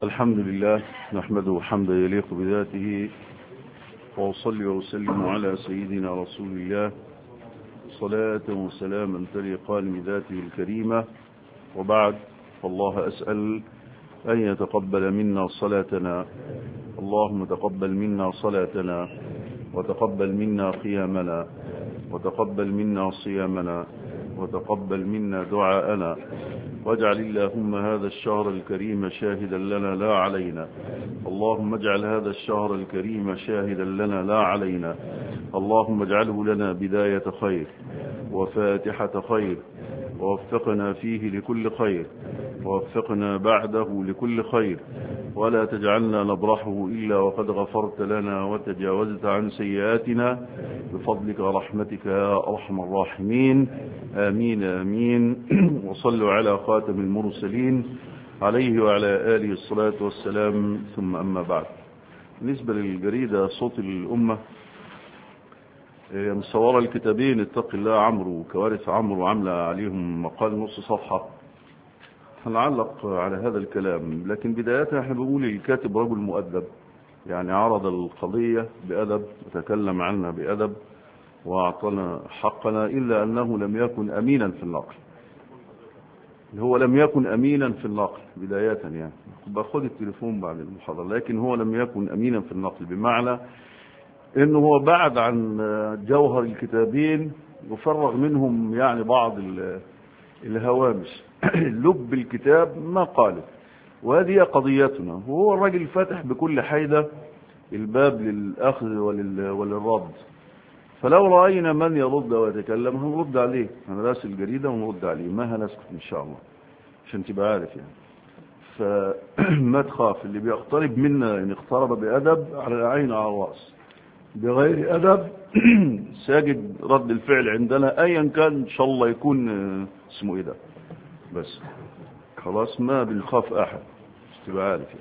الحمد لله نحمده حمدا يليق بذاته وأصلي وأسلم على سيدنا رسول الله صلاة وسلاما تليقان بذاته الكريمة وبعد فالله أسأل أن يتقبل منا صلاتنا اللهم تقبل منا صلاتنا وتقبل منا قيامنا وتقبل منا صيامنا وتقبل منا دعاءنا واجعل اللهم هذا الشهر الكريم شاهدا لنا لا علينا اللهم اجعل هذا الشهر الكريم شاهدا لنا لا علينا اللهم اجعله لنا بداية خير وفاتحة خير ووفقنا فيه لكل خير ووفقنا بعده لكل خير ولا تجعلنا نبرحه إلا وقد غفرت لنا وتجاوزت عن سيئاتنا بفضلك ورحمتك يا أرحم الراحمين آمين آمين وصلوا على خاتم المرسلين عليه وعلى آله الصلاة والسلام ثم أما بعد بالنسبة للجريدة صوت الأمة مصورة الكتابين اتق الله عمرو وكوارث عمرو عاملة عليهم مقال نص صفحة هنعلق على هذا الكلام لكن بداية احنا بنقول الكاتب رجل مؤدب يعني عرض القضية بأدب وتكلم عنها بأدب وأعطنا حقنا إلا أنه لم يكن أمينا في النقل هو لم يكن أمينا في النقل بداية يعني باخد التليفون بعد المحاضرة لكن هو لم يكن أمينا في النقل بمعنى انه هو بعد عن جوهر الكتابين وفرغ منهم يعني بعض الهوامش لب الكتاب ما قاله وهذه قضيتنا وهو الراجل فاتح بكل حيدة الباب للأخذ ولل... وللرد فلو رأينا من يرد ويتكلم هنرد عليه هنراسل الجريدة ونرد عليه ما هنسكت إن شاء الله عشان تبقى عارف يعني فما تخاف اللي بيقترب منا إن اقترب بأدب على العين على الرأس بغير أدب ساجد رد الفعل عندنا أيا كان إن شاء الله يكون اسمه إيه ده بس خلاص ما بنخاف أحد تبقى عارف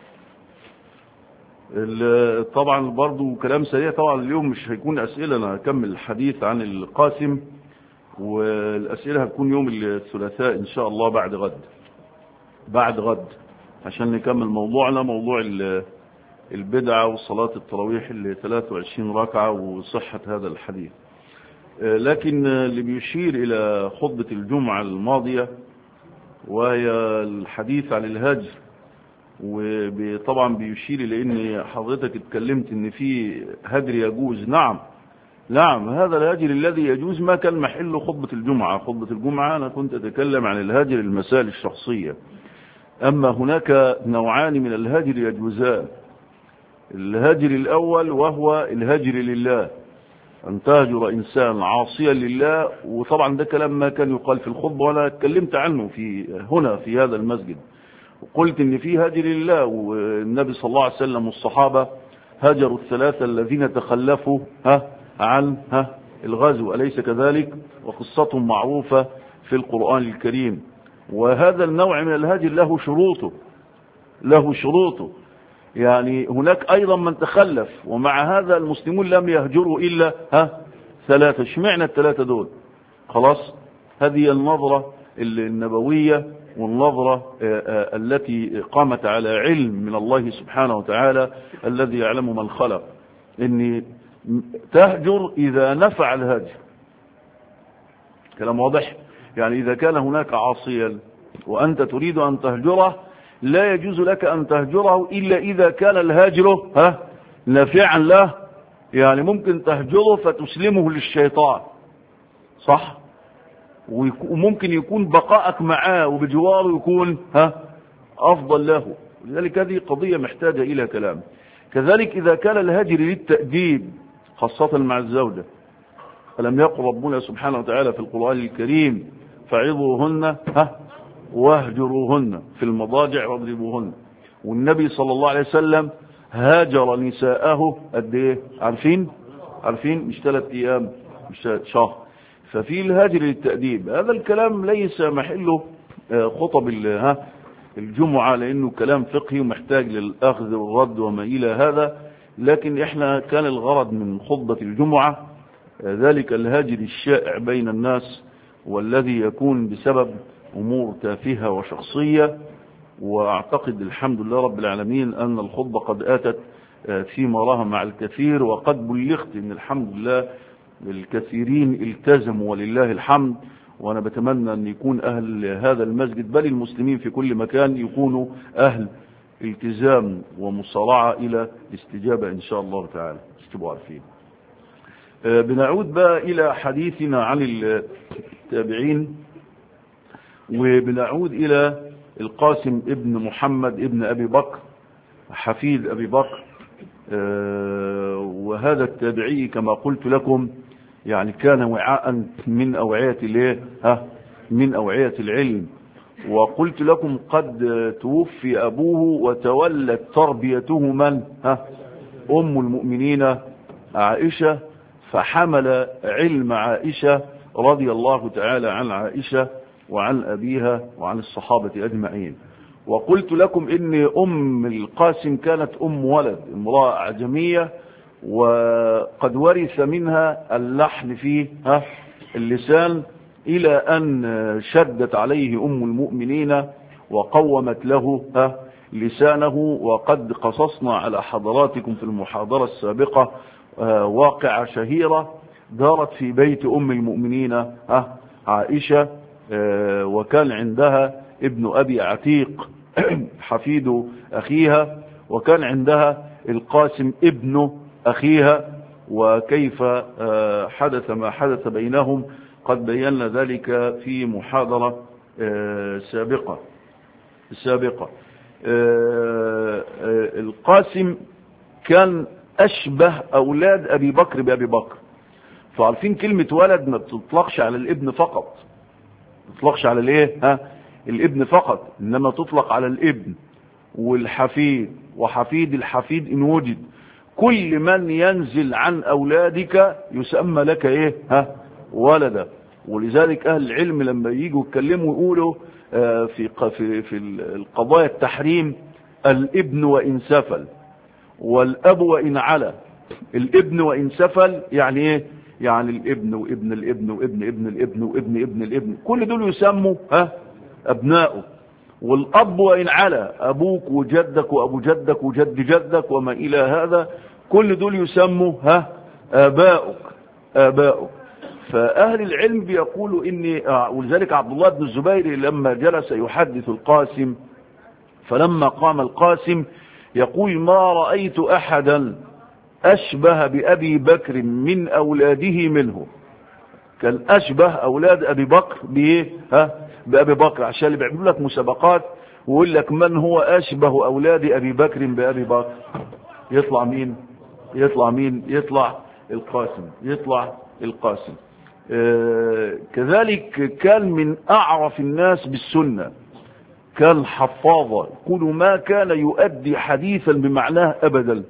يعني طبعا برضو كلام سريع طبعا اليوم مش هيكون أسئلة أنا هكمل الحديث عن القاسم والأسئلة هتكون يوم الثلاثاء إن شاء الله بعد غد بعد غد عشان نكمل موضوعنا موضوع البدعة وصلاة التراويح اللي 23 ركعة وصحة هذا الحديث لكن اللي بيشير إلى خطبة الجمعة الماضية وهي الحديث عن الهجر وطبعا بيشير إلى أن حضرتك اتكلمت أن في هجر يجوز نعم نعم هذا الهجر الذي يجوز ما كان محل خطبة الجمعة خطبة الجمعة أنا كنت أتكلم عن الهجر المسائل الشخصية أما هناك نوعان من الهجر يجوزان الهجر الأول وهو الهجر لله أن تهجر إنسان عاصيا لله وطبعا ده كلام ما كان يقال في الخطبة وأنا اتكلمت عنه في هنا في هذا المسجد وقلت إن في هجر لله والنبي صلى الله عليه وسلم والصحابة هجروا الثلاثة الذين تخلفوا ها عن ها الغزو أليس كذلك وقصتهم معروفة في القرآن الكريم وهذا النوع من الهجر له شروطه له شروطه يعني هناك أيضا من تخلف ومع هذا المسلمون لم يهجروا إلا ها ثلاثة اشمعنى الثلاثة دول خلاص هذه النظرة النبوية والنظرة التي قامت على علم من الله سبحانه وتعالى الذي يعلم من خلق ان تهجر إذا نفع الهجر كلام واضح يعني إذا كان هناك عاصيا وأنت تريد أن تهجره لا يجوز لك أن تهجره إلا إذا كان الهاجر ها نافعا له يعني ممكن تهجره فتسلمه للشيطان صح وممكن يكون بقائك معاه وبجواره يكون ها أفضل له لذلك هذه قضية محتاجة إلى كلام كذلك إذا كان الهجر للتأديب خاصة مع الزوجة ألم يقل ربنا سبحانه وتعالى في القرآن الكريم فعظوهن ها واهجروهن في المضاجع واضربوهن والنبي صلى الله عليه وسلم هاجر نساءه قد ايه عارفين عارفين مش ثلاث ايام مش شهر ففي الهاجر للتأديب هذا الكلام ليس محله خطب ها الجمعة لانه كلام فقهي ومحتاج للاخذ والرد وما الى هذا لكن احنا كان الغرض من خطبة الجمعة ذلك الهاجر الشائع بين الناس والذي يكون بسبب أمور تافهة وشخصية وأعتقد الحمد لله رب العالمين أن الخطبة قد آتت في مراها مع الكثير وقد بلغت أن الحمد لله الكثيرين التزموا ولله الحمد وأنا بتمنى أن يكون أهل هذا المسجد بل المسلمين في كل مكان يكونوا أهل التزام ومصارعة إلى الاستجابة إن شاء الله تعالى تبقوا عارفين بنعود بقى إلى حديثنا عن التابعين وبنعود إلى القاسم ابن محمد ابن أبي بكر حفيد أبي بكر وهذا التابعي كما قلت لكم يعني كان وعاء من أوعية الايه ها من أوعية العلم وقلت لكم قد توفي أبوه وتولت تربيته من ها أم المؤمنين عائشة فحمل علم عائشة رضي الله تعالى عن عائشة وعن أبيها وعن الصحابة أجمعين وقلت لكم إن أم القاسم كانت أم ولد امرأة أعجمية وقد ورث منها اللحن في ها اللسان إلى أن شدت عليه أم المؤمنين وقومت له ها لسانه وقد قصصنا على حضراتكم في المحاضرة السابقة واقعة شهيرة دارت في بيت أم المؤمنين ها عائشة وكان عندها ابن أبي عتيق حفيد أخيها وكان عندها القاسم ابن أخيها وكيف حدث ما حدث بينهم قد بينا ذلك في محاضرة سابقة سابقة القاسم كان أشبه أولاد أبي بكر بأبي بكر فعارفين كلمة ولد ما بتطلقش على الابن فقط تطلقش على الايه ها الابن فقط انما تطلق على الابن والحفيد وحفيد الحفيد ان وجد كل من ينزل عن اولادك يسمى لك ايه ها ولدا ولذلك اهل العلم لما ييجوا يتكلموا يقولوا آه في في في القضايا التحريم الابن وان سفل والاب وان علا الابن وان سفل يعني ايه يعني الابن وابن الابن وابن ابن الابن وابن ابن الابن كل دول يسموا ها ابنائه والاب وان علا ابوك وجدك وابو جدك وجد جدك وما الى هذا كل دول يسموا ها اباؤك اباؤك فاهل العلم بيقولوا ان ولذلك عبد الله بن الزبير لما جلس يحدث القاسم فلما قام القاسم يقول ما رايت احدا أشبه بأبي بكر من أولاده منه كان أشبه أولاد أبي بكر بإيه ها بأبي بكر عشان اللي بيعملوا لك مسابقات ويقول لك من هو أشبه أولاد أبي بكر بأبي بكر يطلع مين يطلع مين يطلع القاسم يطلع القاسم آه كذلك كان من أعرف الناس بالسنة كان حفاظا يقول ما كان يؤدي حديثا بمعناه أبدا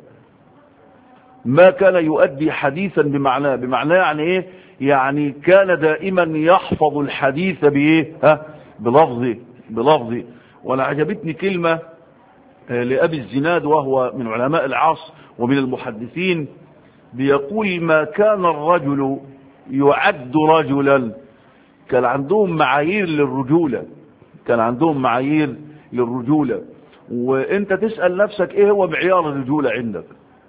ما كان يؤدي حديثا بمعناه بمعناه يعني ايه يعني كان دائما يحفظ الحديث بايه ها بلفظه بلفظه وانا عجبتني كلمة لأبي الزناد وهو من علماء العصر ومن المحدثين بيقول ما كان الرجل يعد رجلا كان عندهم معايير للرجولة كان عندهم معايير للرجولة وانت تسأل نفسك ايه هو معيار الرجولة عندك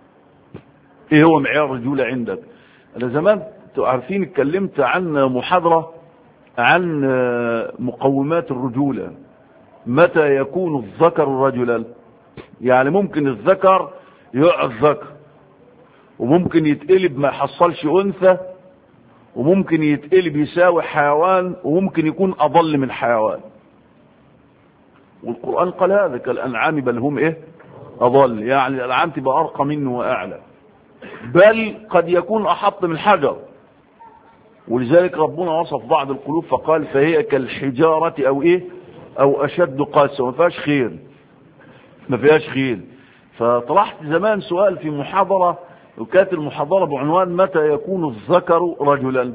ايه هو معيار الرجولة عندك انا زمان عارفين اتكلمت عن محاضرة عن مقومات الرجولة متى يكون الذكر رجلا يعني ممكن الذكر يقعد ذكر وممكن يتقلب ما يحصلش انثى وممكن يتقلب يساوي حيوان وممكن يكون اضل من حيوان والقرآن قال هذا كالانعام بل هم ايه اضل يعني الانعام تبقى ارقى منه واعلى بل قد يكون احط من حجر ولذلك ربنا وصف بعض القلوب فقال فهي كالحجارة او ايه او اشد قاسة ما فيهاش خير ما فيهاش خير فطرحت زمان سؤال في محاضرة وكانت المحاضرة بعنوان متى يكون الذكر رجلا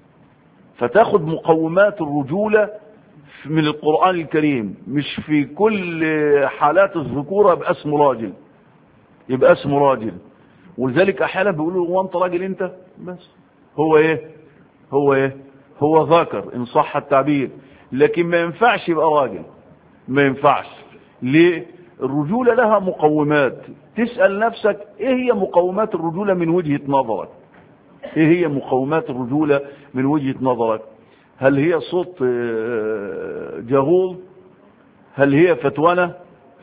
فتاخد مقومات الرجولة من القرآن الكريم مش في كل حالات الذكورة يبقى اسمه راجل يبقى اسمه راجل ولذلك احيانا بيقولوا هو انت راجل انت بس هو ايه هو ايه هو ذكر ان صح التعبير لكن ما ينفعش يبقى راجل ما ينفعش ليه الرجولة لها مقومات تسأل نفسك ايه هي مقومات الرجولة من وجهة نظرك ايه هي مقومات الرجولة من وجهة نظرك هل هي صوت جهول هل هي فتونة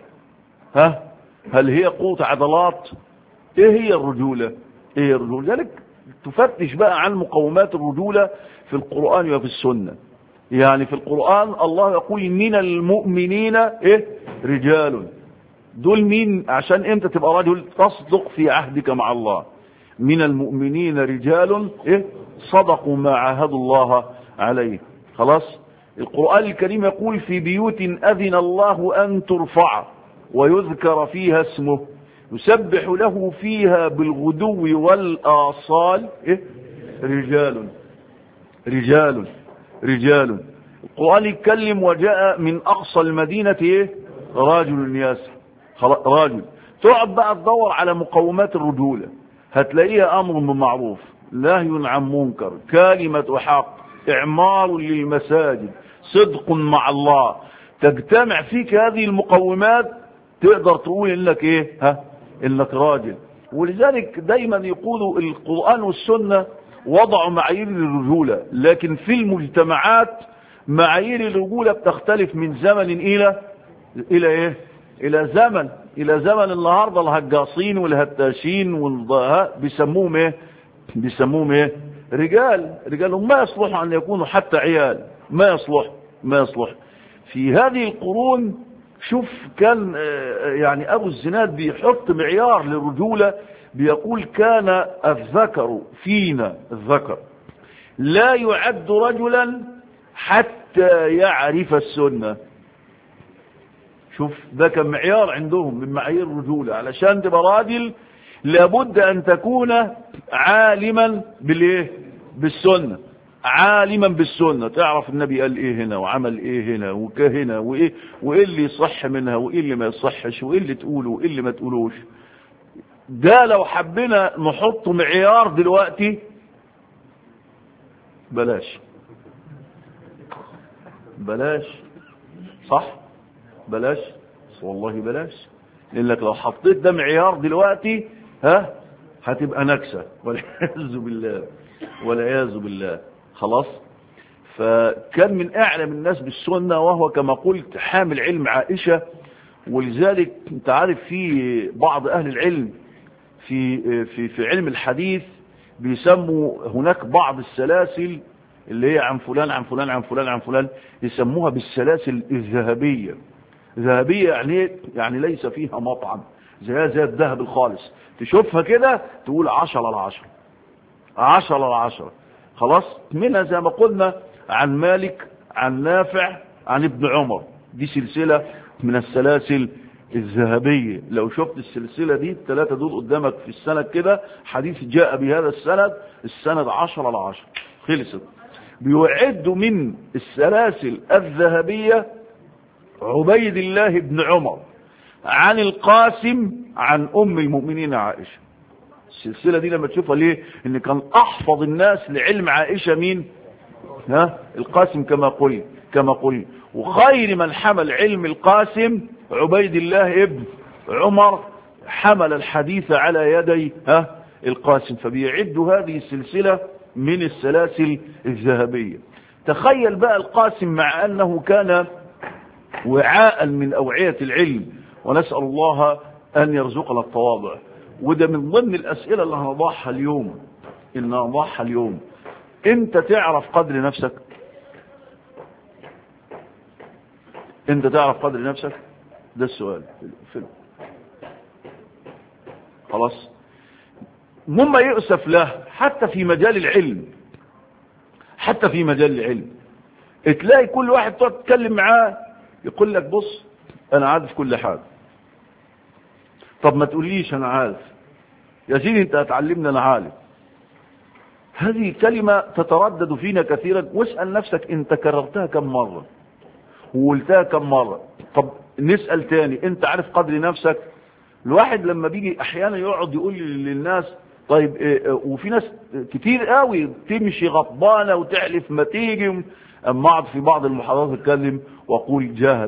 ها هل هي قوة عضلات ايه هي الرجولة ايه هي الرجولة ذلك تفتش بقى عن مقومات الرجولة في القرآن وفي السنة يعني في القرآن الله يقول من المؤمنين ايه رجال دول مين عشان امتى تبقى رجل تصدق في عهدك مع الله من المؤمنين رجال ايه صدقوا ما عاهدوا الله عليه خلاص القرآن الكريم يقول في بيوت أذن الله أن ترفع ويذكر فيها اسمه يسبح له فيها بالغدو والآصال إيه؟ رجال رجال رجال القرآن يتكلم وجاء من أقصى المدينة إيه؟ راجل ياسر راجل تقعد بقى تدور على مقومات الرجولة هتلاقيها أمر بمعروف نهي عن منكر كلمة حق إعمار للمساجد صدق مع الله تجتمع فيك هذه المقومات تقدر تقول انك ايه ها انك راجل ولذلك دايما يقولوا القرآن والسنة وضعوا معايير للرجولة لكن في المجتمعات معايير الرجولة بتختلف من زمن الى الى ايه الى زمن الى زمن النهاردة الهجاصين والهتاشين والضهاء بيسموهم ايه بيسموهم ايه رجال رجال ما يصلح ان يكونوا حتى عيال ما يصلح ما يصلح في هذه القرون شوف كان يعني ابو الزناد بيحط معيار للرجولة بيقول كان الذكر فينا الذكر لا يعد رجلا حتى يعرف السنة شوف ده كان معيار عندهم من معايير الرجولة علشان تبقى راجل لابد ان تكون عالما بالايه بالسنه عالما بالسنة تعرف النبي قال ايه هنا وعمل ايه هنا وكهنا وايه وايه اللي يصح منها وايه اللي ما يصحش وايه اللي تقوله وايه اللي ما تقولوش ده لو حبينا نحط معيار دلوقتي بلاش بلاش صح بلاش والله بلاش لانك لو حطيت ده معيار دلوقتي ها هتبقى نكسة والعياذ بالله والعياذ بالله خلاص فكان من اعلم الناس بالسنة وهو كما قلت حامل علم عائشة ولذلك انت عارف في بعض اهل العلم في في في علم الحديث بيسموا هناك بعض السلاسل اللي هي عن فلان عن فلان عن فلان عن فلان يسموها بالسلاسل الذهبية ذهبية يعني يعني ليس فيها مطعم زي زي الذهب الخالص تشوفها كده تقول عشرة على عشرة عشرة على عشرة خلاص منها زي ما قلنا عن مالك عن نافع عن ابن عمر دي سلسلة من السلاسل الذهبية لو شفت السلسلة دي الثلاثة دول قدامك في السند كده حديث جاء بهذا السند السند عشرة على عشرة خلصت بيعد من السلاسل الذهبية عبيد الله بن عمر عن القاسم عن ام المؤمنين عائشة السلسلة دي لما تشوفها ليه ان كان احفظ الناس لعلم عائشة مين ها القاسم كما قل كما قل وخير من حمل علم القاسم عبيد الله ابن عمر حمل الحديث على يدي ها القاسم فبيعد هذه السلسلة من السلاسل الذهبية تخيل بقى القاسم مع انه كان وعاء من اوعية العلم ونسأل الله ان يرزقنا التواضع وده من ضمن الاسئلة اللي هنضعها اليوم اللي هنضعها اليوم انت تعرف قدر نفسك انت تعرف قدر نفسك ده السؤال في خلاص مما يؤسف له حتى في مجال العلم حتى في مجال العلم تلاقي كل واحد تقعد تتكلم معاه يقول لك بص انا عارف كل حاجه طب ما تقوليش انا عارف يا سيدي انت هتعلمني انا عارف هذه كلمة تتردد فينا كثيرا واسأل نفسك انت كررتها كم مرة وقلتها كم مرة طب نسأل تاني انت عارف قدر نفسك الواحد لما بيجي احيانا يقعد يقول للناس طيب إيه وفي ناس كتير قوي تمشي غضبانه وتحلف ما تيجي اما اقعد في بعض المحاضرات اتكلم واقول جهله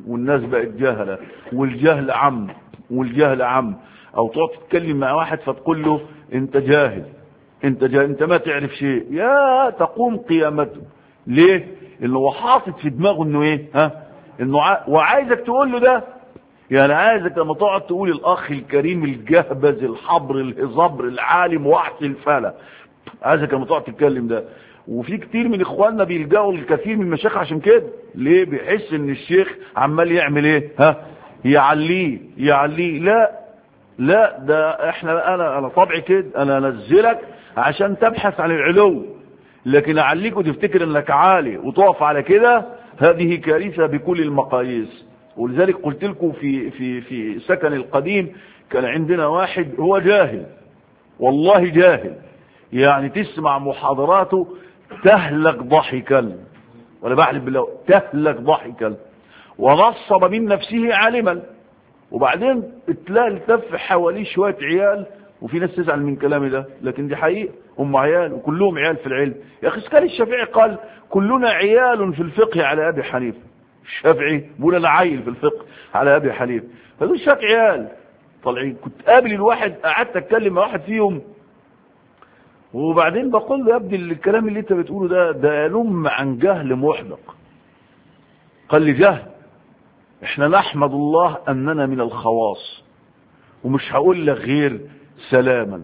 والناس بقت جهلة والجهل عم والجهل عم او تقعد تتكلم مع واحد فتقول له انت جاهل انت جاهل انت ما تعرف شيء يا تقوم قيامته ليه انه هو حاطط في دماغه انه ايه ها انه ع... وعايزك تقول له ده يعني عايزك لما تقعد تقول الاخ الكريم الجهبذ الحبر الهزبر العالم وحش الفلا عايزك لما تقعد تتكلم ده وفي كتير من اخواننا بيلجأوا لكثير من المشايخ عشان كده ليه بيحس ان الشيخ عمال يعمل ايه ها يعليه يعليه لا لا ده احنا انا انا طبعي كده انا انزلك عشان تبحث عن العلو لكن اعليك وتفتكر انك عالي وتقف على كده هذه كارثه بكل المقاييس ولذلك قلت لكم في في في سكن القديم كان عندنا واحد هو جاهل والله جاهل يعني تسمع محاضراته تهلك ضحكا ولا بحلف بالله تهلك ضحكا ونصب من نفسه عالما وبعدين تلاقي التف حواليه شويه عيال وفي ناس تزعل من كلامي ده لكن دي حقيقه هم عيال وكلهم عيال في العلم يا اخي اسكال الشافعي قال كلنا عيال في الفقه على ابي حنيفه الشافعي بيقول انا عيل في الفقه على ابي حنيفه فدول شويه عيال طالعين كنت قابل الواحد قعدت اتكلم مع واحد فيهم وبعدين بقول له يا ابني الكلام اللي انت بتقوله ده ده يلم عن جهل محدق قال لي جهل احنا نحمد الله اننا من الخواص ومش هقول لك غير سلاما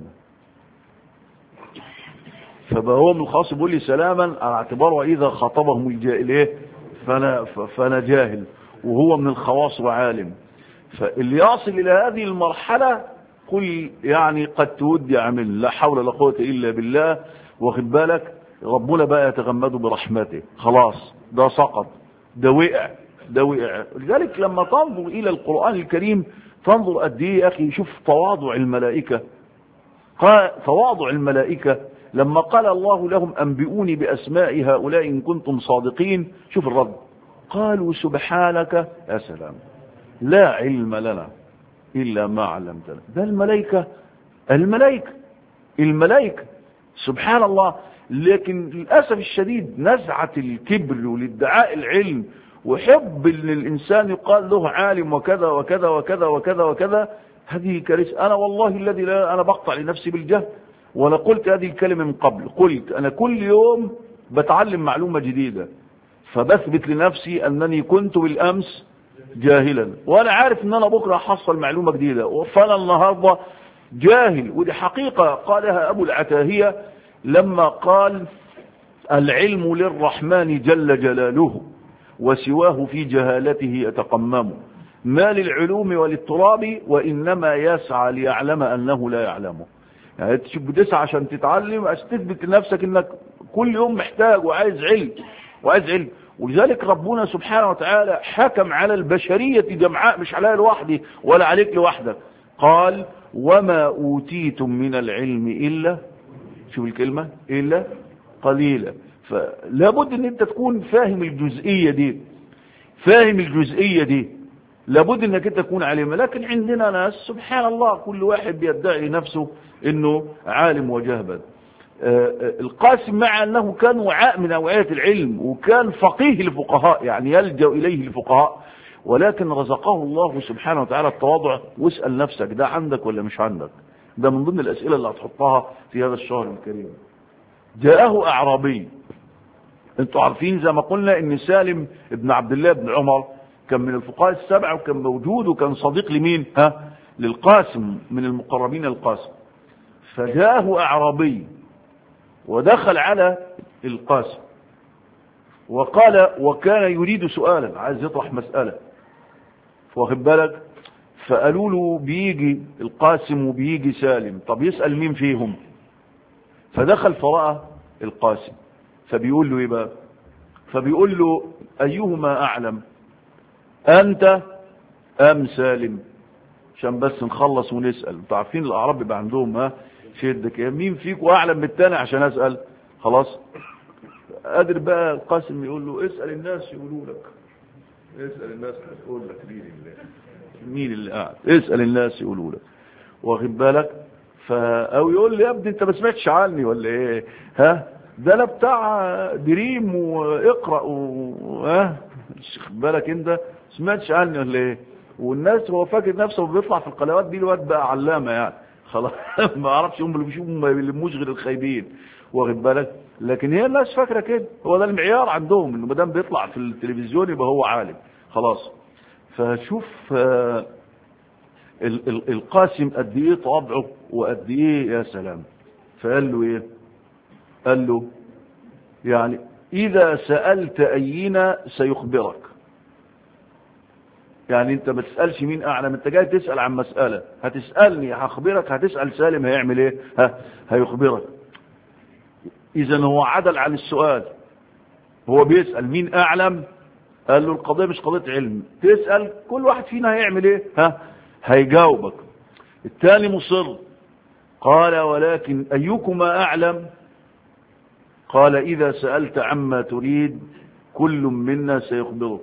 فبقى هو من الخاص بيقول لي سلاما على اعتباره اذا خاطبهم الجاهل ايه فانا فانا جاهل وهو من الخواص وعالم فاللي يصل الى هذه المرحله قل يعني قد تودي عمل لا حول ولا قوه الا بالله واخد بالك ربنا بقى يتغمده برحمته خلاص ده سقط ده وقع ده وقع لذلك لما تنظر الى القران الكريم تنظر قد ايه يا اخي شوف تواضع الملائكه تواضع الملائكه لما قال الله لهم انبئوني باسماء هؤلاء ان كنتم صادقين شوف الرد قالوا سبحانك يا سلام لا علم لنا الا ما علمتنا ده الملائكه الملائكه الملائكه سبحان الله لكن للاسف الشديد نزعه الكبر والادعاء العلم وحب ان الانسان يقال له عالم وكذا وكذا وكذا وكذا وكذا هذه كارثه انا والله الذي لا انا بقطع لنفسي بالجهل وانا قلت هذه الكلمه من قبل قلت انا كل يوم بتعلم معلومه جديده فبثبت لنفسي انني كنت بالامس جاهلا وانا عارف ان انا بكره هحصل معلومه جديده فانا النهارده جاهل ودي حقيقه قالها ابو العتاهيه لما قال العلم للرحمن جل جلاله وسواه في جهالته يتقمم ما للعلوم وللتراب وإنما يسعى ليعلم أنه لا يعلمه يعني تشوف بتسعى عشان تتعلم عشان تثبت لنفسك انك كل يوم محتاج وعايز علم وعايز علم ولذلك ربنا سبحانه وتعالى حكم على البشرية جمعاء مش عليها لوحدي ولا عليك لوحدك قال وما أوتيتم من العلم إلا شوف الكلمة إلا قليلا فلا بد ان انت تكون فاهم الجزئية دي فاهم الجزئية دي لابد انك انت تكون عليمة لكن عندنا ناس سبحان الله كل واحد بيدعي نفسه انه عالم وجهبذ القاسم مع انه كان وعاء من اوعية العلم وكان فقيه لفقهاء يعني يلجأ اليه الفقهاء ولكن رزقه الله سبحانه وتعالى التواضع واسأل نفسك ده عندك ولا مش عندك ده من ضمن الاسئلة اللي هتحطها في هذا الشهر الكريم جاءه اعرابي انتوا عارفين زي ما قلنا ان سالم ابن عبد الله بن عمر كان من الفقهاء السبعة وكان موجود وكان صديق لمين ها للقاسم من المقربين القاسم فجاءه اعرابي ودخل على القاسم وقال وكان يريد سؤالا عايز يطرح مسألة واخد بالك فقالوا له بيجي القاسم وبيجي سالم طب يسأل مين فيهم فدخل فرأى القاسم فبيقول له ايه بقى فبيقول له ايهما اعلم انت ام سالم عشان بس نخلص ونسال انتوا عارفين الاعراب بيبقى عندهم ها شده كده مين فيكم اعلم من التاني عشان اسال خلاص قادر بقى القاسم يقول له اسال الناس يقولوا لك اسال الناس هتقول لك مين اللي مين اللي قاعد اسال الناس يقولوا لك واخد بالك ف او يقول لي يا ابني انت ما سمعتش عني ولا ايه ها ده انا بتاع دريم واقرا و ها بالك انت سمعتش عني ولا ايه والناس هو فاكر نفسه بيطلع في القنوات دي الواد بقى علامه يعني خلاص ما اعرفش هم اللي بيشوفوا ما بيلموش غير الخايبين واخد بالك لكن هي الناس فاكره كده هو ده المعيار عندهم انه ما دام بيطلع في التلفزيون يبقى هو عالم خلاص فشوف آه ال ال القاسم قد ايه طبعه وقد ايه يا سلام فقال له ايه قال له يعني اذا سالت اينا سيخبرك يعني انت ما تسالش مين اعلم انت جاي تسال عن مساله هتسالني هخبرك هتسال سالم هيعمل ايه ها هيخبرك اذا هو عدل عن السؤال هو بيسال مين اعلم قال له القضيه مش قضيه علم تسال كل واحد فينا هيعمل ايه ها هيجاوبك الثاني مصر قال ولكن ايكما اعلم قال اذا سالت عما تريد كل منا سيخبرك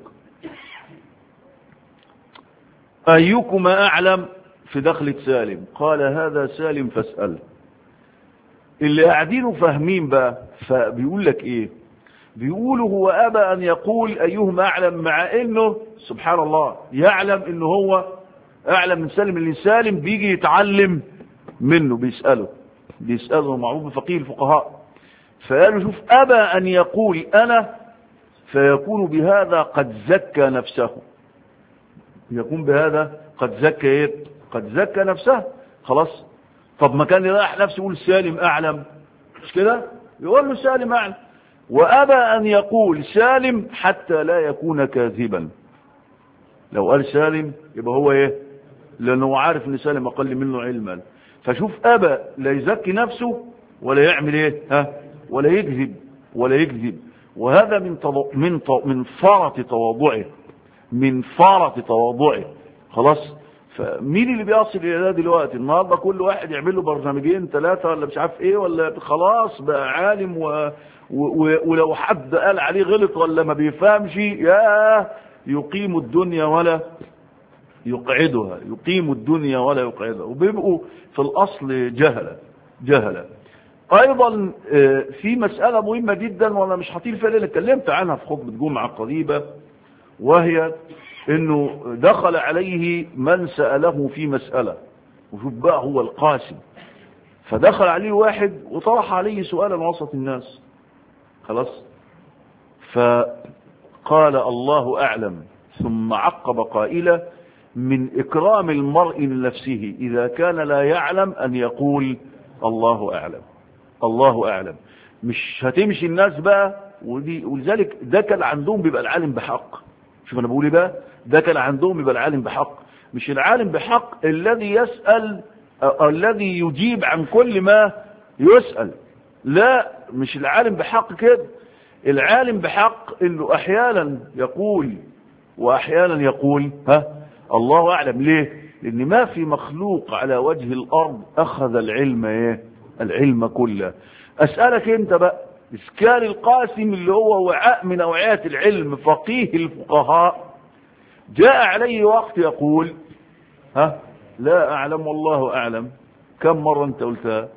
أيكما أعلم في دخلة سالم قال هذا سالم فاسأل اللي قاعدين فاهمين بقى فبيقول لك ايه بيقول هو أبى أن يقول أيهما أعلم مع أنه سبحان الله يعلم أنه هو أعلم من سالم اللي سالم بيجي يتعلم منه بيسأله بيسأله معروف بفقيه الفقهاء فقالوا شوف أبى أن يقول أنا فيكون بهذا قد زكى نفسه يكون بهذا قد زكى ايه قد زكى نفسه خلاص طب ما كان يراح نفسه يقول سالم اعلم مش كده يقول له سالم اعلم وابى ان يقول سالم حتى لا يكون كاذبا لو قال سالم يبقى هو ايه لانه عارف ان سالم اقل منه علما فشوف ابى لا يزكي نفسه ولا يعمل ايه ها ولا يكذب ولا يكذب وهذا من تض... من ت... من فرط تواضعه من فرط تواضعه خلاص فمين اللي بيصل الى ده دلوقتي النهارده كل واحد يعمل له برنامجين ثلاثه ولا مش عارف ايه ولا خلاص بقى عالم و... و... ولو حد قال عليه غلط ولا ما بيفهمش يا يقيم الدنيا ولا يقعدها يقيم الدنيا ولا يقعدها وبيبقوا في الاصل جهله جهله ايضا في مساله مهمه جدا وانا مش هطيل فيها لان اتكلمت عنها في خطبه جمعه قريبه وهي انه دخل عليه من سأله في مسألة وشوف بقى هو القاسم فدخل عليه واحد وطرح عليه سؤالا وسط الناس خلاص فقال الله أعلم ثم عقب قائلا من إكرام المرء لنفسه إذا كان لا يعلم أن يقول الله أعلم الله أعلم مش هتمشي الناس بقى ودي ولذلك ده كان عندهم بيبقى العالم بحق شوف انا بقول ايه بقى ده كان عندهم يبقى العالم بحق مش العالم بحق الذي يسأل الذي يجيب عن كل ما يسأل لا مش العالم بحق كده العالم بحق انه احيانا يقول واحيانا يقول ها الله اعلم ليه لان ما في مخلوق على وجه الارض اخذ العلم ايه العلم كله اسألك انت بقى إسكان القاسم اللي هو وعاء من أوعيات العلم فقيه الفقهاء جاء عليه وقت يقول ها لا أعلم والله أعلم كم مرة أنت قلتها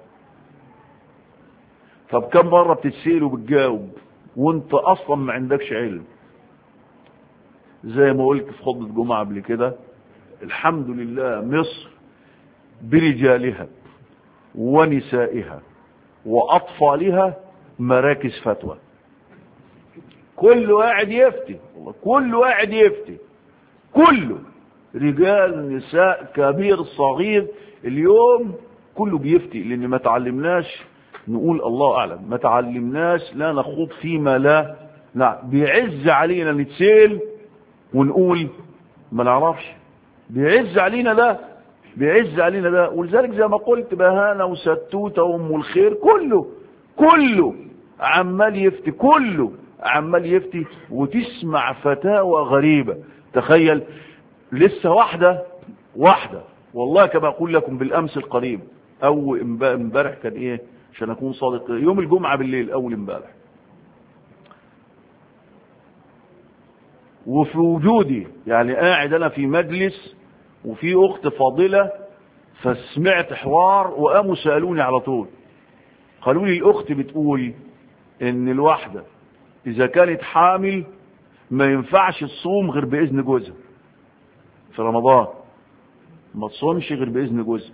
طب كم مرة بتتسيل وبتجاوب وانت أصلا ما عندكش علم زي ما قلت في خطبة جمعة قبل كده الحمد لله مصر برجالها ونسائها وأطفالها مراكز فتوى كل واحد يفتي والله كل واحد يفتي كله رجال نساء كبير صغير اليوم كله بيفتي لان ما تعلمناش نقول الله اعلم ما تعلمناش لا نخوض فيما لا لا بيعز علينا نتسيل ونقول ما نعرفش بيعز علينا ده بيعز علينا ده ولذلك زي ما قلت بهانه وستوته وام الخير كله كله عمال يفتي كله عمال يفتي وتسمع فتاوى غريبة تخيل لسه واحدة واحدة والله كما أقول لكم بالأمس القريب أو امبارح كان إيه عشان أكون صادق يوم الجمعة بالليل أول امبارح وفي وجودي يعني قاعد أنا في مجلس وفي أخت فاضلة فسمعت حوار وقاموا سألوني على طول قالوا لي الأخت بتقول ان الواحدة اذا كانت حامل ما ينفعش تصوم غير باذن جوزها في رمضان ما تصومش غير باذن جوزها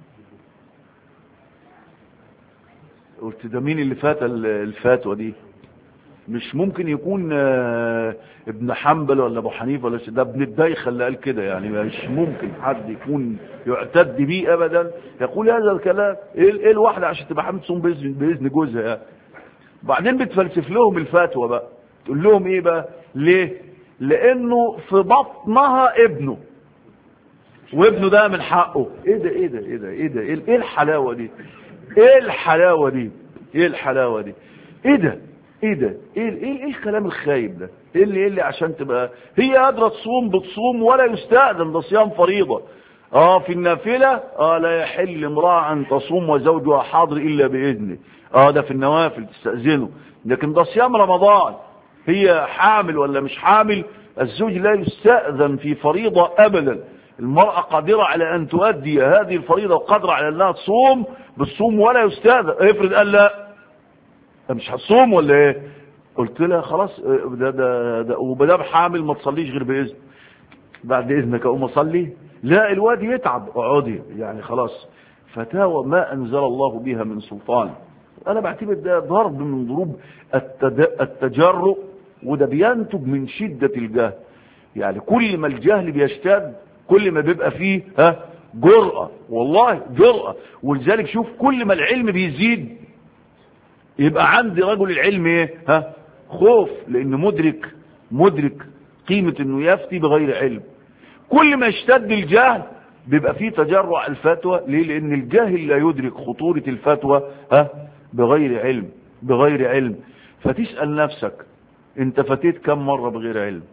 قلت ده مين اللي فات الفتوى دي مش ممكن يكون ابن حنبل ولا ابو حنيفه ولا ده ابن الدايخه اللي قال كده يعني مش ممكن حد يكون يعتد بيه ابدا يقول هذا الكلام ايه ايه الواحده عشان تبقى حامل تصوم باذن باذن جوزها يعني بعدين بتفلسف لهم الفتوى بقى تقول لهم ايه بقى ليه لانه في بطنها ابنه وابنه ده من حقه ايه ده ايه ده ايه ده ايه ده ايه الحلاوه دي ايه الحلاوه دي ايه الحلاوه دي ايه ده ايه ده ايه ايه, إيه الكلام الخايب ده ايه اللي ايه اللي عشان تبقى هي قادره تصوم بتصوم ولا يستاذن ده صيام فريضه اه في النافله اه لا يحل امراه ان تصوم وزوجها حاضر الا باذنه اه ده في النوافل تستاذنه لكن ده صيام رمضان هي حامل ولا مش حامل الزوج لا يستاذن في فريضه ابدا المرأة قادرة على أن تؤدي هذه الفريضة وقادرة على أنها تصوم بالصوم ولا يستاذن افرض قال لا مش هتصوم ولا ايه قلت لها خلاص ده ده ده وبدام حامل ما تصليش غير باذن بعد اذنك اقوم اصلي لا الواد يتعب اقعدي يعني خلاص فتاوى ما انزل الله بها من سلطان انا بعتبر ده ضرب من ضروب التجرؤ وده بينتج من شدة الجهل يعني كل ما الجهل بيشتد كل ما بيبقى فيه ها جرأة والله جرأة ولذلك شوف كل ما العلم بيزيد يبقى عندي رجل العلم ايه ها خوف لان مدرك مدرك قيمة انه يفتي بغير علم كل ما اشتد الجهل بيبقى فيه تجرع الفتوى ليه لان الجاهل لا يدرك خطورة الفتوى ها بغير علم بغير علم فتسأل نفسك انت فتيت كم مرة بغير علم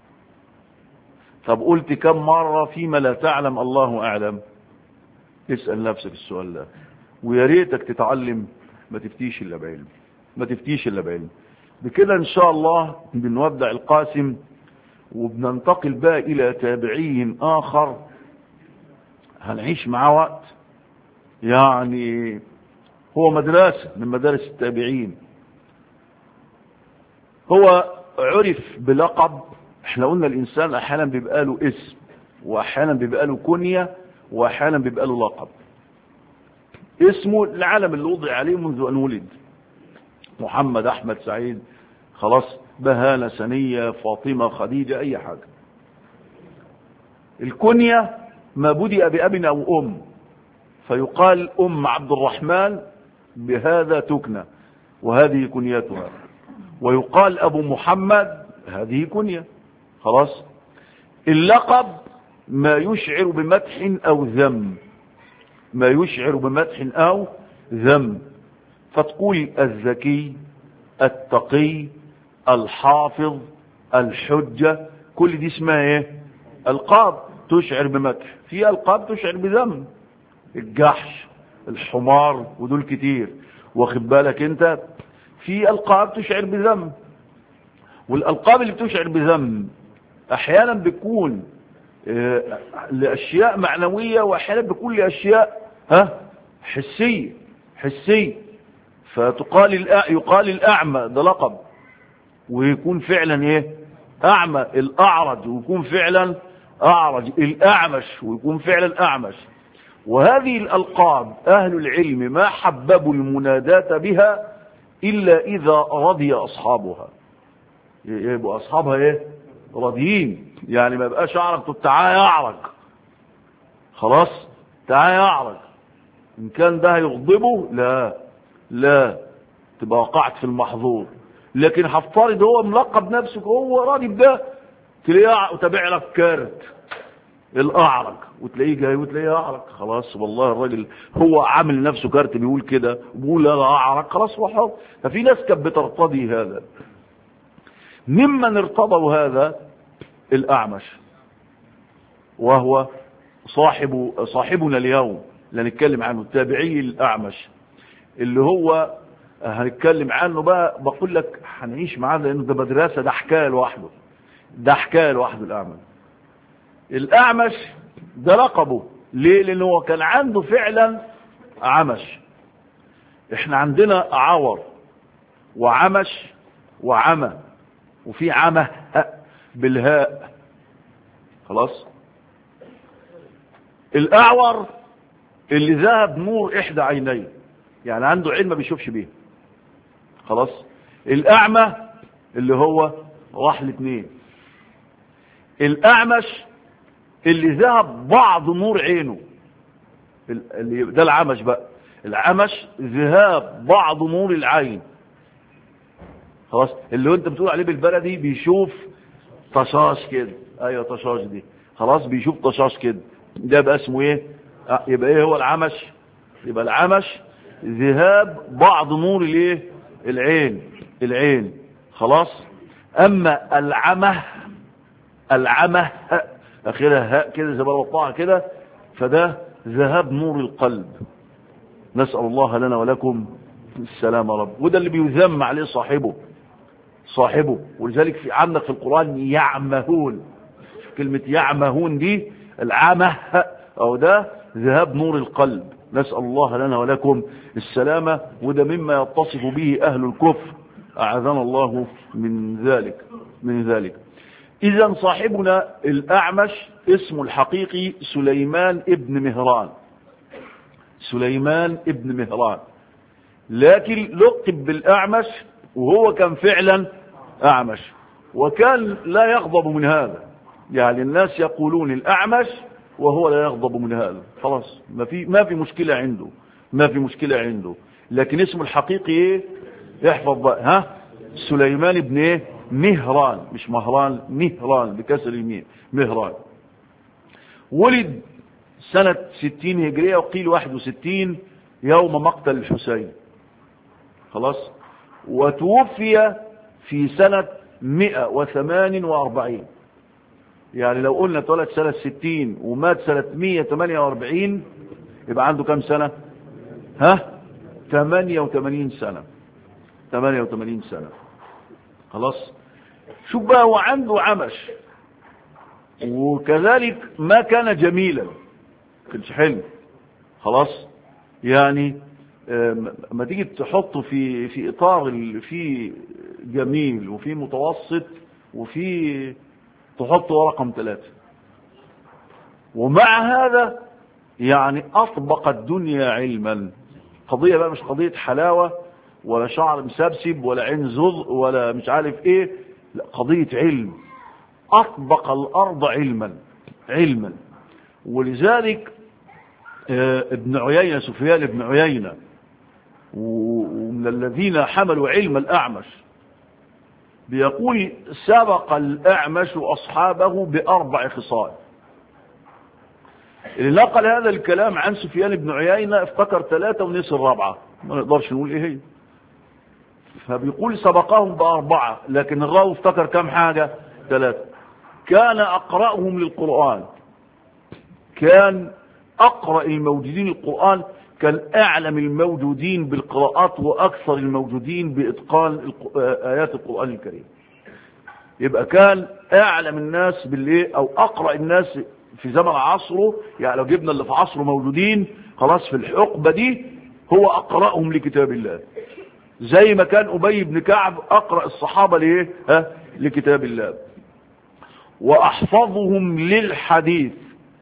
طب قلت كم مرة فيما لا تعلم الله اعلم اسأل نفسك السؤال ده ويا ريتك تتعلم ما تفتيش الا بعلم ما تفتيش الا بعلم بكده ان شاء الله بنودع القاسم وبننتقل بقى الى تابعي اخر هنعيش معاه وقت يعني هو مدرسة من مدارس التابعين هو عرف بلقب احنا قلنا الانسان احيانا بيبقى له اسم واحيانا بيبقى له كنية واحيانا بيبقى له لقب اسمه العالم اللي وضع عليه منذ ان ولد محمد احمد سعيد خلاص بهانة سنية فاطمة خديجة اي حاجة الكنية ما بدأ بأب او ام فيقال ام عبد الرحمن بهذا تكنى وهذه كنيتها ويقال ابو محمد هذه كنية خلاص اللقب ما يشعر بمدح او ذم ما يشعر بمدح او ذم فتقول الذكي التقي الحافظ الحجة كل دي اسمها ايه القاب تشعر بمدح في القاب تشعر بذم الجحش الحمار ودول كتير واخد بالك انت في القاب تشعر بذم والالقاب اللي بتشعر بذم احيانا بتكون اه لاشياء معنويه واحيانا بتكون لاشياء ها حسيه حسيه فتقال يقال الاعمى ده لقب ويكون فعلا ايه اعمى الاعرج ويكون فعلا اعرج الاعمش ويكون فعلا اعمش وهذه الالقاب اهل العلم ما حببوا المناداة بها الا اذا رضي اصحابها يبقوا اصحابها ايه راضيين يعني ما يبقاش اعرج طب تعالى يعرج خلاص تعالى يعرج ان كان ده هيغضبه لا لا تبقى وقعت في المحظور لكن هفترض هو ملقب نفسه هو راضي بده تلاقيه وتابع لك كارت الاعرج وتلاقيه جاي وتلاقيه اعرج خلاص والله الراجل هو عامل نفسه كارت بيقول كده بيقول انا اعرج خلاص هو حر ففي ناس كانت بترتضي هذا ممن ارتضوا هذا الاعمش وهو صاحب صاحبنا اليوم اللي هنتكلم عنه التابعي الاعمش اللي هو هنتكلم عنه بقى بقول لك هنعيش معاه لانه ده مدرسه ده حكايه لوحده ده حكايه لوحده الاعمش الاعمش ده لقبه ليه لان هو كان عنده فعلا عمش احنا عندنا عور وعمش وعمى وفي عمى بالهاء خلاص الأعور اللي ذهب نور إحدى عينيه يعني عنده عين ما بيشوفش بيه خلاص الأعمى اللي هو راح الاثنين الأعمش اللي ذهب بعض نور عينه اللي ده العمش بقى العمش ذهاب بعض نور العين خلاص اللي انت بتقول عليه بالبلدي بيشوف طشاش كده ايوه طشاش دي خلاص بيشوف طشاش كده ده بقى اسمه ايه اه يبقى ايه هو العمش يبقى العمش ذهاب بعض نور الايه العين العين خلاص اما العمه العمه اخرها هاء كده زي ما كده فده ذهاب نور القلب نسأل الله لنا ولكم السلام يا رب وده اللي بيذم عليه صاحبه صاحبه ولذلك في عندك في القرآن يعمهون كلمة يعمهون دي العمه أو ده ذهاب نور القلب نسأل الله لنا ولكم السلامة وده مما يتصف به أهل الكفر أعاذنا الله من ذلك من ذلك إذا صاحبنا الأعمش اسمه الحقيقي سليمان ابن مهران سليمان ابن مهران لكن لقب بالأعمش وهو كان فعلا أعمش وكان لا يغضب من هذا يعني الناس يقولون الأعمش وهو لا يغضب من هذا خلاص ما في ما في مشكلة عنده ما في مشكلة عنده لكن اسمه الحقيقي ايه احفظ بقى ها سليمان بن ايه مهران مش مهران مهران بكسر الميم مهران ولد سنة 60 هجرية وقيل 61 يوم مقتل الحسين خلاص وتوفي في سنة 148 يعني لو قلنا اتولد سنة 60 ومات سنة 148 يبقى عنده كم سنة ها 88 سنة 88 سنة خلاص شوف بقى هو عنده عمش وكذلك ما كان جميلا كانش حلو خلاص يعني ما تيجي تحطه في في اطار في جميل وفي متوسط وفي تحطه رقم ثلاثة ومع هذا يعني اطبق الدنيا علما قضية بقى مش قضية حلاوة ولا شعر مسبسب ولا عين زر ولا مش عارف ايه لا قضية علم اطبق الارض علما علما ولذلك ابن عيينة سفيان ابن عيينة ومن الذين حملوا علم الأعمش بيقول سبق الأعمش أصحابه بأربع خصال اللي نقل هذا الكلام عن سفيان بن عيينة افتكر ثلاثة ونسي الرابعة ما نقدرش نقول ايه هي فبيقول سبقهم بأربعة لكن الراوي افتكر كم حاجة ثلاثة كان أقرأهم للقرآن كان أقرأ الموجودين القرآن كان أعلم الموجودين بالقراءات وأكثر الموجودين بإتقان آيات القرآن الكريم يبقى كان أعلم الناس بالإيه أو أقرأ الناس في زمن عصره يعني لو جبنا اللي في عصره موجودين خلاص في الحقبة دي هو أقرأهم لكتاب الله زي ما كان أبي بن كعب أقرأ الصحابة لإيه ها لكتاب الله وأحفظهم للحديث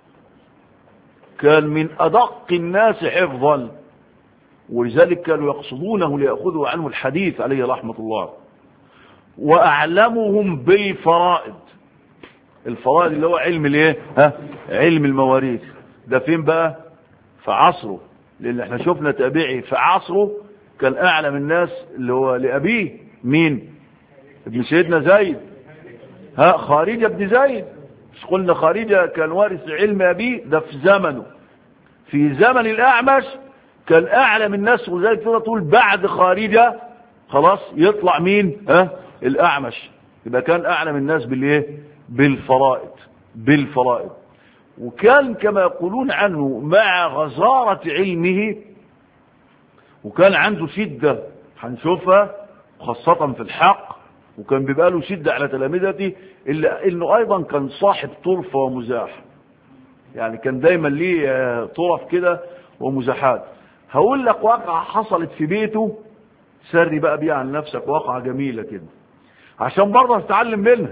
كان من أدق الناس حفظا ولذلك كانوا يقصدونه ليأخذوا عنه الحديث عليه رحمة الله وأعلمهم بالفرائض الفرائض اللي هو علم الايه ها علم المواريث ده فين بقى في عصره لان احنا شفنا تابعي في عصره كان اعلم الناس اللي هو لابيه مين ابن سيدنا زيد ها خارجه ابن زيد مش قلنا خارجه كان وارث علم ابيه ده في زمنه في زمن الاعمش كان اعلم الناس وذلك تقدر تقول بعد خارجه خلاص يطلع مين ها الاعمش يبقى كان اعلم الناس بالايه بالفرائض بالفرائض وكان كما يقولون عنه مع غزارة علمه وكان عنده شدة هنشوفها خاصة في الحق وكان بيبقى له شدة على تلامذته إلا إنه أيضا كان صاحب طرفة ومزاح يعني كان دايما ليه طرف كده ومزاحات هقول لك واقعة حصلت في بيته سري بقى بيها عن نفسك واقعة جميلة كده عشان برضه تتعلم منها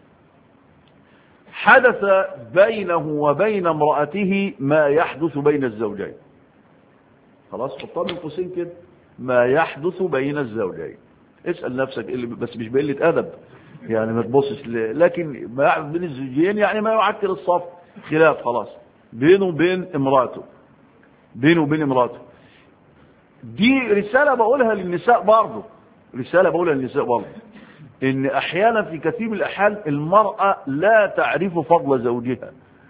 حدث بينه وبين امرأته ما يحدث بين الزوجين خلاص حطها من قوسين كده ما يحدث بين الزوجين اسأل نفسك اللي بس مش بقلة أدب يعني ما تبصش ل- لكن ما يحدث بين الزوجين يعني ما يعكر الصف خلاف خلاص بينه وبين امراته بينه وبين امراته دي رسالة بقولها للنساء برضه رسالة بقولها للنساء برضه ان احيانا في كثير من الاحيان المرأة لا تعرف فضل زوجها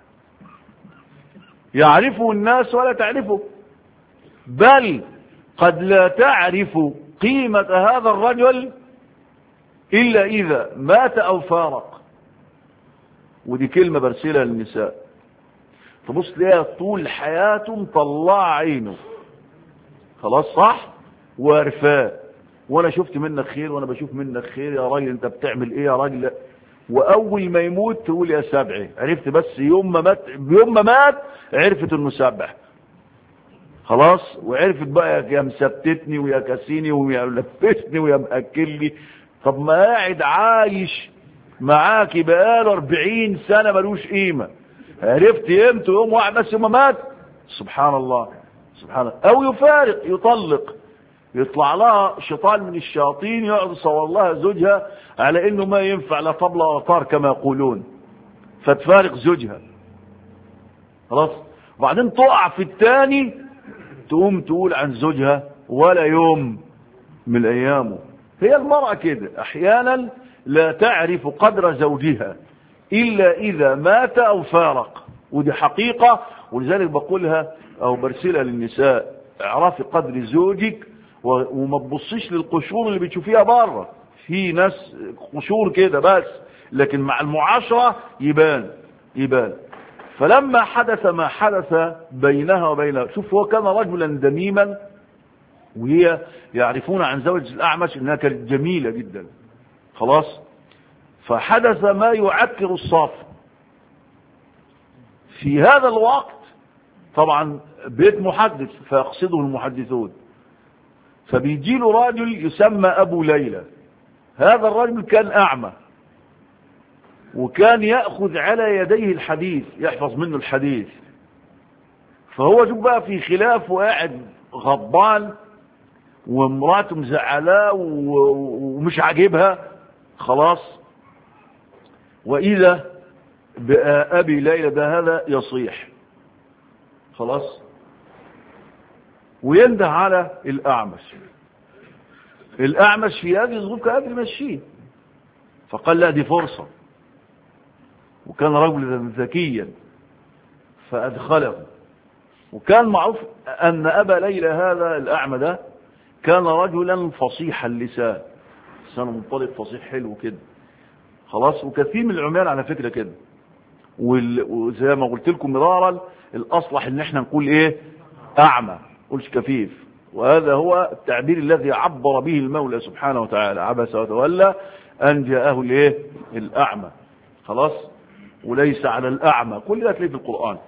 يعرفه الناس ولا تعرفه بل قد لا تعرف قيمة هذا الرجل إلا إذا مات أو فارق ودي كلمة برسلها للنساء تبص تلاقيها طول حياته مطلع عينه خلاص صح وعرفاه وانا شفت منك خير وانا بشوف منك خير يا راجل انت بتعمل ايه يا راجل واول ما يموت تقول يا سبعي عرفت بس يوم ما مات يوم ما مات عرفت انه سبح خلاص وعرفت بقى يا مثبتتني ويا كاسيني ويا لبسني ويا مأكلني طب ما قاعد عايش معاكي بقاله 40 سنه ملوش قيمه عرفت قيمته يوم واحد بس يوم ما مات سبحان الله سبحان الله او يفارق يطلق يطلع لها شيطان من الشياطين يقعد يصور لها زوجها على انه ما ينفع لا طبلة ولا طار كما يقولون فتفارق زوجها خلاص وبعدين تقع في الثاني تقوم تقول عن زوجها ولا يوم من ايامه هي المرأة كده احيانا لا تعرف قدر زوجها الا اذا مات او فارق ودي حقيقة ولذلك بقولها او برسلها للنساء اعرفي قدر زوجك و- وما تبصيش للقشور اللي بتشوفيها بره في ناس قشور كده بس لكن مع المعاشرة يبان يبان فلما حدث ما حدث بينها وبين شوف هو كان رجلا دميما وهي يعرفون عن زوج الأعمش أنها كانت جميلة جدا خلاص فحدث ما يعكر الصف في هذا الوقت طبعا بيت محدث فيقصده المحدثون فبيجي له راجل يسمى أبو ليلى هذا الرجل كان أعمى وكان يأخذ على يديه الحديث يحفظ منه الحديث فهو شوف بقى في خلاف وقاعد غضبان ومراته مزعلاه و- ومش عاجبها خلاص وإذا بأبي ليلى ده هذا يصيح خلاص وينده على الأعمش الأعمش في هذه الظروف كان قادر يمشيه فقال لا دي فرصة وكان رجلا ذكيا فأدخله وكان معروف أن أبا ليلى هذا الأعمى ده كان رجلا فصيح اللسان لسانه منطلق فصيح حلو كده خلاص وكثير من العمال على فكرة كده وال- وزي ما قلت لكم مرارا الأصلح ان احنا نقول ايه أعمى قلش كفيف وهذا هو التعبير الذي عبر به المولى سبحانه وتعالى عبس وتولى أن جاءه الايه الأعمى خلاص وليس على الأعمى كل ده تلاقيه في القرآن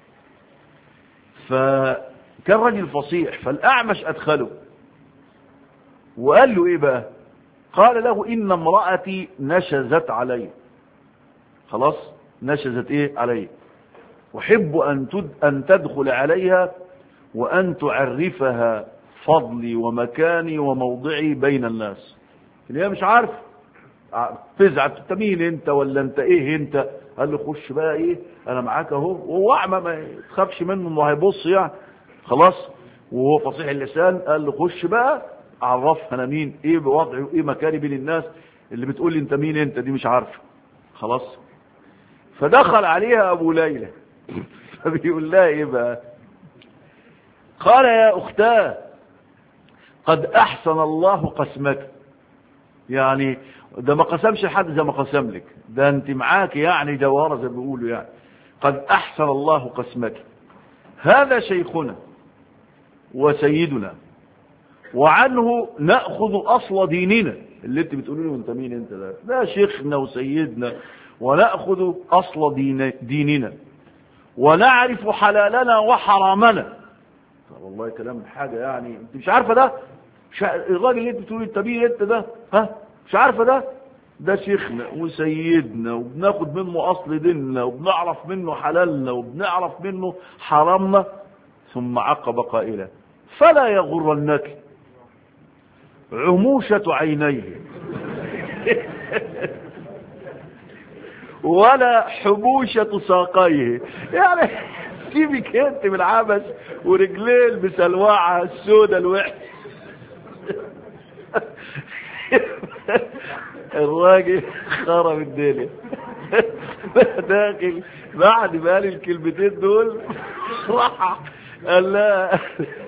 فكان رجل فصيح فالأعمش أدخله وقال له إيه بقى قال له إن امرأتي نشزت علي خلاص نشزت إيه علي أحب أن, تد أن تدخل عليها وأن تعرفها فضلي ومكاني وموضعي بين الناس اللي هي مش عارف تزعل انت مين انت ولا انت ايه انت قال له خش بقى ايه انا معاك اهو وهو اعمى ما تخافش منه انه هيبص يعني خلاص وهو فصيح اللسان قال له خش بقى عرفها انا مين ايه بوضعي وايه مكاني بين الناس اللي بتقول لي انت مين انت دي مش عارفه خلاص فدخل عليها ابو ليلى فبيقول لها ايه بقى قال يا اختاه قد احسن الله قسمك يعني ده ما قسمش لحد زي ما قسم لك ده انت معاك يعني جوهره زي ما بيقولوا يعني قد احسن الله قسمك هذا شيخنا وسيدنا وعنه ناخذ اصل ديننا اللي انت بتقولوا له انت مين انت ده ده شيخنا وسيدنا وناخذ اصل دين ديننا ونعرف حلالنا وحرامنا والله كلام حاجه يعني انت مش عارفه ده مش ع- الراجل اللي انت بتقولي انت مين انت ده ها مش عارفه ده ده شيخنا وسيدنا وبناخد منه اصل ديننا وبنعرف منه حلالنا وبنعرف منه حرامنا ثم عقب قائلا فلا يغرنك عموشة عينيه ولا حبوشة ساقيه يعني سيبك انت بالعبس ورجليه المسلوعة السودة الوحش الراجل خرب الدنيا داخل بعد ما قال الكلمتين دول راح قال لا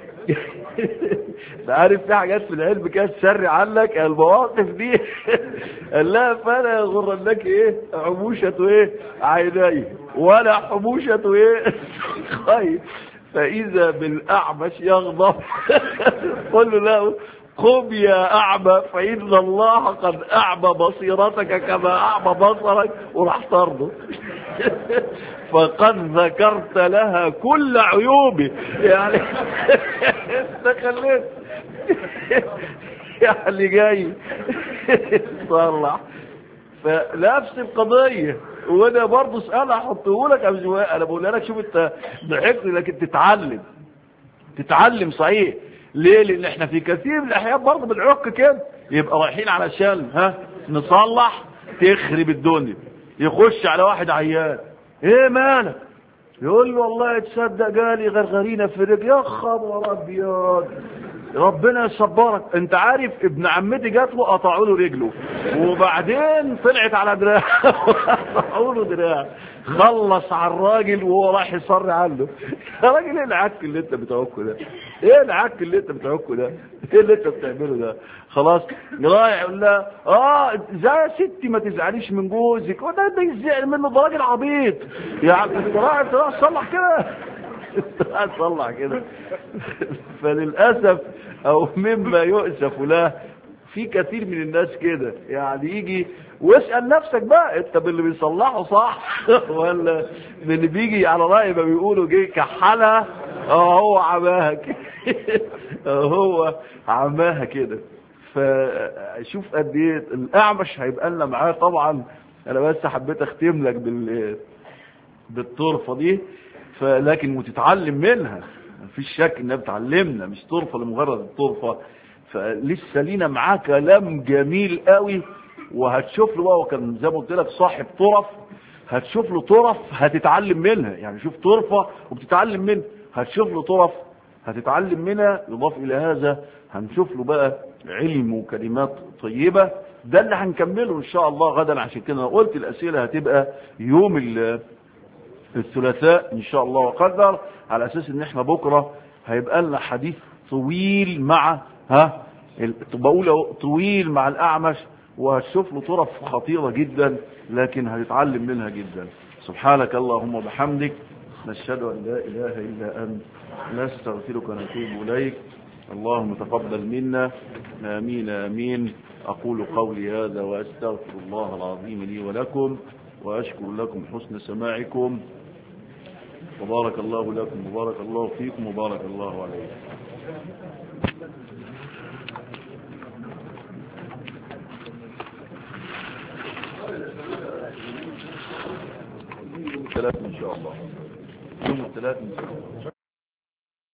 عارف في حاجات في العلم كده تسري عنك المواقف دي قال لها فلا يغرنك ايه عموشة ايه عيني ولا حموشة ايه خير فاذا بالاعمش يغضب قل له قم يا أعمى فإن الله قد أعمى بصيرتك كما أعمى بصرك وراح طرده فقد ذكرت لها كل عيوبي يعني انت خليت يعني جاي صلح فنفس القضية وانا برضه اسأل احطه لك انا بقول لك شوف انت ضحكت لكن تتعلم تتعلم صحيح ليه لان احنا في كثير من الاحيان برضه بنعك كده يبقى رايحين علشان ها نصلح تخرب الدنيا يخش على واحد عيان ايه مالك يقول له والله تصدق جالي غرغرينه في رجلي يا خبر ابيض ربنا يصبرك انت عارف ابن عمتي جات له قطعوا له رجله وبعدين طلعت على دراعه قطعوا له دراع خلص على الراجل وهو راح يصر عنه يا راجل ايه العك اللي انت بتعكه ده ايه العك اللي انت بتعكه ده ايه اللي انت بتعمله ده خلاص رايح يقول لها اه زي يا ستي ما تزعليش من جوزك وده ده يزعل منه ده راجل عبيط يعني انت رايح تروح تصلح كده تصلح كده فللاسف او مما يؤسف له في كثير من الناس كده يعني يجي واسال نفسك بقى انت من اللي بيصلحه صح ولا من اللي بيجي على راي ما بيقولوا جه كحلها اه هو عماها كده هو عماها كده فشوف قد ايه الاعمش هيبقى لنا معاه طبعا انا بس حبيت اختم لك بال بالطرفه دي فلكن وتتعلم منها مفيش شك انها بتعلمنا مش طرفه لمجرد الطرفه فلسه لينا معاه كلام جميل قوي وهتشوف له بقى وكان زي ما قلت لك صاحب طرف هتشوف له طرف هتتعلم منها يعني شوف طرفه وبتتعلم منها هتشوف له طرف هتتعلم منها يضاف الى هذا هنشوف له بقى علم وكلمات طيبه ده اللي هنكمله ان شاء الله غدا عشان كده انا قلت الاسئله هتبقى يوم الثلاثاء ان شاء الله وقدر على اساس ان احنا بكره هيبقى لنا حديث طويل مع ها بقول طويل مع الاعمش وهتشوف له طرف خطيره جدا لكن هتتعلم منها جدا سبحانك اللهم وبحمدك نشهد ان لا اله الا انت نستغفرك ونتوب اليك اللهم تقبل منا امين امين اقول قولي هذا واستغفر الله العظيم لي ولكم واشكر لكم حسن سماعكم وبارك الله لكم وبارك الله فيكم وبارك الله عليكم يوم الثلاث ان شاء الله يوم الثلاث ان شاء الله